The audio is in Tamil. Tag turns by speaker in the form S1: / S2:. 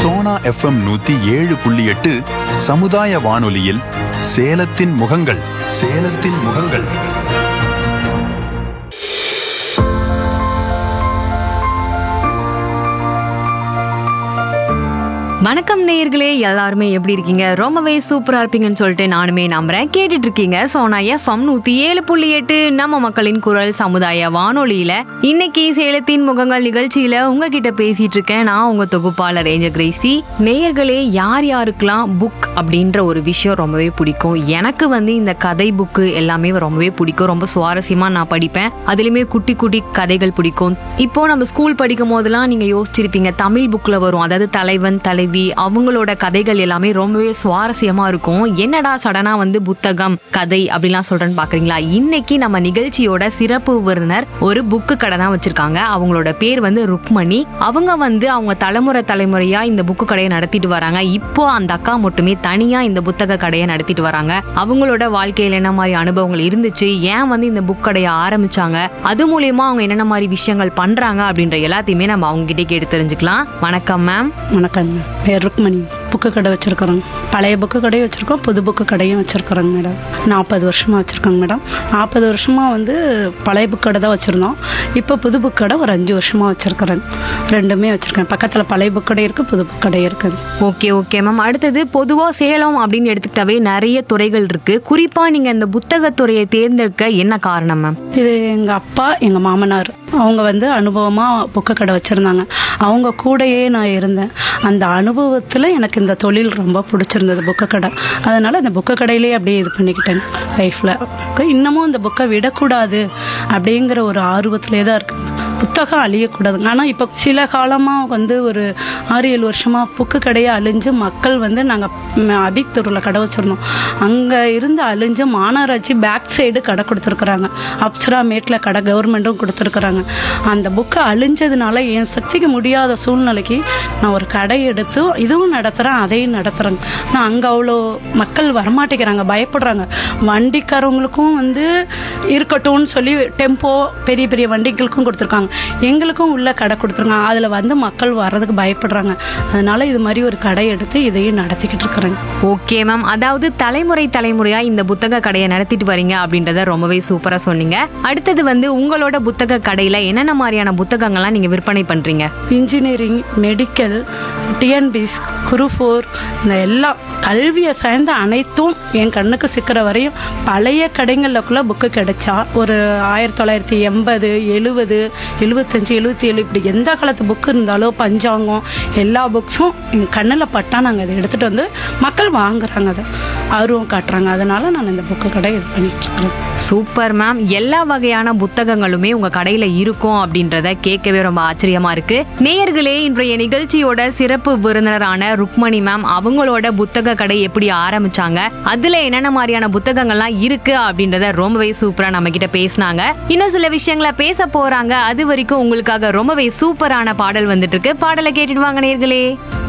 S1: சோனா எஃப்எம் நூத்தி ஏழு புள்ளி எட்டு சமுதாய வானொலியில் சேலத்தின் முகங்கள் சேலத்தின் முகங்கள்
S2: வணக்கம் நேயர்களே எல்லாருமே எப்படி இருக்கீங்க ரொம்பவே சூப்பரா இருப்பீங்கன்னு சொல்லிட்டு நானுமே நம்புறேன் கேட்டுட்டு இருக்கீங்க சோனா எஃப்எம் நூத்தி ஏழு புள்ளி எட்டு நம்ம மக்களின் குரல் சமுதாய வானொலியில இன்னைக்கு சேலத்தின் முகங்கள் நிகழ்ச்சியில உங்ககிட்ட பேசிட்டு இருக்கேன் நான் உங்க தொகுப்பாளர் ஏஞ்ச கிரேசி நேயர்களே யார் யாருக்கெல்லாம் புக் அப்படின்ற ஒரு விஷயம் ரொம்பவே பிடிக்கும் எனக்கு வந்து இந்த கதை புக்கு எல்லாமே ரொம்பவே பிடிக்கும் ரொம்ப சுவாரஸ்யமா நான் படிப்பேன் அதுலயுமே குட்டி குட்டி கதைகள் பிடிக்கும் இப்போ நம்ம ஸ்கூல் படிக்கும் போதெல்லாம் நீங்க யோசிச்சிருப்பீங்க தமிழ் புக்ல வரும் அதாவது தலைவன் தலைவி அவங்களோட கதைகள் எல்லாமே ரொம்பவே சுவாரஸ்யமா இருக்கும் என்னடா சடனா வந்து புத்தகம் கதை அப்படிலாம் சொல்றேன்னு பாக்குறீங்களா இன்னைக்கு நம்ம நிகழ்ச்சியோட சிறப்பு விருந்தினர் ஒரு புக்கு கடை தான் வச்சிருக்காங்க அவங்களோட பேர் வந்து ருக்மணி அவங்க வந்து அவங்க தலைமுறை தலைமுறையா இந்த புக்கு கடையை நடத்திட்டு வராங்க இப்போ அந்த அக்கா மட்டுமே தனியா இந்த புத்தக கடையை நடத்திட்டு வராங்க அவங்களோட வாழ்க்கையில என்ன மாதிரி அனுபவங்கள் இருந்துச்சு ஏன் வந்து இந்த புக் கடையை ஆரம்பிச்சாங்க அது மூலியமா அவங்க என்னென்ன மாதிரி விஷயங்கள் பண்றாங்க அப்படின்ற எல்லாத்தையுமே நம்ம அவங்க கிட்டே கேட்டு தெரிஞ்சுக்கலாம் வணக்கம் மேம்
S3: வணக்கங்க பேர் ருக்மணி புக்கு கடை வச்சிருக்கிறோம் பழைய புக்கு கடையும் வச்சிருக்கோம் புது புக்கு கடையும் வச்சிருக்கிறோங்க மேடம் நாற்பது வருஷமா வச்சிருக்கோங்க மேடம் நாற்பது வருஷமா வந்து பழைய புக் கடை தான் வச்சிருந்தோம் இப்போ புது புக் கடை ஒரு அஞ்சு வருஷமா வச்சிருக்கிறேன் ரெண்டுமே வச்சிருக்கேன் பக்கத்துல பழைய புக் கடை இருக்கு புது புக் கடை இருக்குங்க
S2: ஓகே ஓகே மேம் அடுத்தது பொதுவா சேலம் அப்படின்னு எடுத்துக்கிட்டாவே நிறைய துறைகள் இருக்கு குறிப்பா நீங்க இந்த புத்தகத்துறையை தேர்ந்தெடுக்க என்ன காரணம் மேம்
S3: இது எங்க அப்பா எங்க மாமனார் அவங்க வந்து அனுபவமா புக்கு கடை வச்சிருந்தாங்க அவங்க கூடயே நான் இருந்தேன் அந்த அனுபவத்துல எனக்கு இந்த தொழில் ரொம்ப பிடிச்சிருந்தது புக்கு கடை அதனால இந்த புக்கு கடையிலேயே அப்படியே இது பண்ணிக்கிட்டேன் லைஃப்ல இன்னமும் இந்த புக்கை விடக்கூடாது அப்படிங்கிற ஒரு ஆர்வத்திலே தான் இருக்கு புத்தகம் அழியக்கூடாதுங்க ஆனால் இப்போ சில காலமாக வந்து ஒரு ஆறு ஏழு வருஷமா புக்கு கடையை அழிஞ்சு மக்கள் வந்து நாங்கள் அபிக் தெருவில் கடை வச்சிருந்தோம் அங்கே இருந்து அழிஞ்சு மாநகராட்சி பேக் சைடு கடை கொடுத்துருக்குறாங்க அப்சரா மேட்டில் கடை கவர்மெண்ட்டும் கொடுத்துருக்குறாங்க அந்த புக்கை அழிஞ்சதுனால என் சக்திக்கு முடியாத சூழ்நிலைக்கு நான் ஒரு கடை எடுத்து இதுவும் நடத்துகிறேன் அதையும் நடத்துகிறேங்க நான் அங்கே அவ்வளோ மக்கள் வரமாட்டேங்கிறாங்க பயப்படுறாங்க வண்டிக்காரவங்களுக்கும் வந்து இருக்கட்டும்னு சொல்லி டெம்போ பெரிய பெரிய வண்டிகளுக்கும் கொடுத்துருக்காங்க எங்களுக்கும் உள்ள கடை கொடுத்துருக்காங்க அதில் வந்து மக்கள் வர்றதுக்கு பயப்படுறாங்க அதனால இது மாதிரி ஒரு கடை எடுத்து இதையும் நடத்திக்கிட்டு இருக்கிறேங்க
S2: ஓகே மேம் அதாவது தலைமுறை தலைமுறையா இந்த புத்தக கடையை நடத்திட்டு வரீங்க அப்படின்றத ரொம்பவே சூப்பரா சொன்னீங்க அடுத்தது வந்து உங்களோட புத்தக கடையில என்னென்ன மாதிரியான புத்தகங்கள்லாம் நீங்க விற்பனை பண்றீங்க
S3: இன்ஜினியரிங் மெடிக்கல் டிஎன்பிஸ் குரூஃபோர் இந்த எல்லா கல்வியை சார்ந்த அனைத்தும் என் கண்ணுக்கு சிக்கிற வரையும் பழைய கடைங்களுக்குள்ள புக்கு கிடைச்சா ஒரு ஆயிரத்தி தொள்ளாயிரத்தி எண்பது எழுபது எழுபத்தஞ்சு எழுபத்தி ஏழு இப்படி எந்த காலத்து புக்கு இருந்தாலும் பஞ்சாங்கம் எல்லா புக்ஸும் என் கண்ணில் பட்டா நாங்கள் அதை எடுத்துட்டு வந்து மக்கள் வாங்குறாங்க அதை ஆர்வம் காட்டுறாங்க அதனால நான் இந்த புக்கு கடை இது பண்ணிட்டு இருக்கிறேன்
S2: சூப்பர் மேம் எல்லா வகையான புத்தகங்களுமே உங்க கடையில இருக்கும் அப்படின்றத கேட்கவே ரொம்ப ஆச்சரியமா இருக்கு நேயர்களே இன்றைய நிகழ்ச்சியோட சிறப்பு விருந்தினரான ருக்மணி மேம் அவங்களோட புத்தக கடை எப்படி ஆரம்பிச்சாங்க அதுல என்னென்ன மாதிரியான புத்தகங்கள்லாம் இருக்கு அப்படின்றத ரொம்பவே சூப்பரா நம்ம கிட்ட பேசினாங்க இன்னும் சில விஷயங்களை பேச போறாங்க அது வரைக்கும் உங்களுக்காக ரொம்பவே சூப்பரான பாடல் வந்துட்டு இருக்கு பாடலை கேட்டுட்டு வாங்க நேயர்களே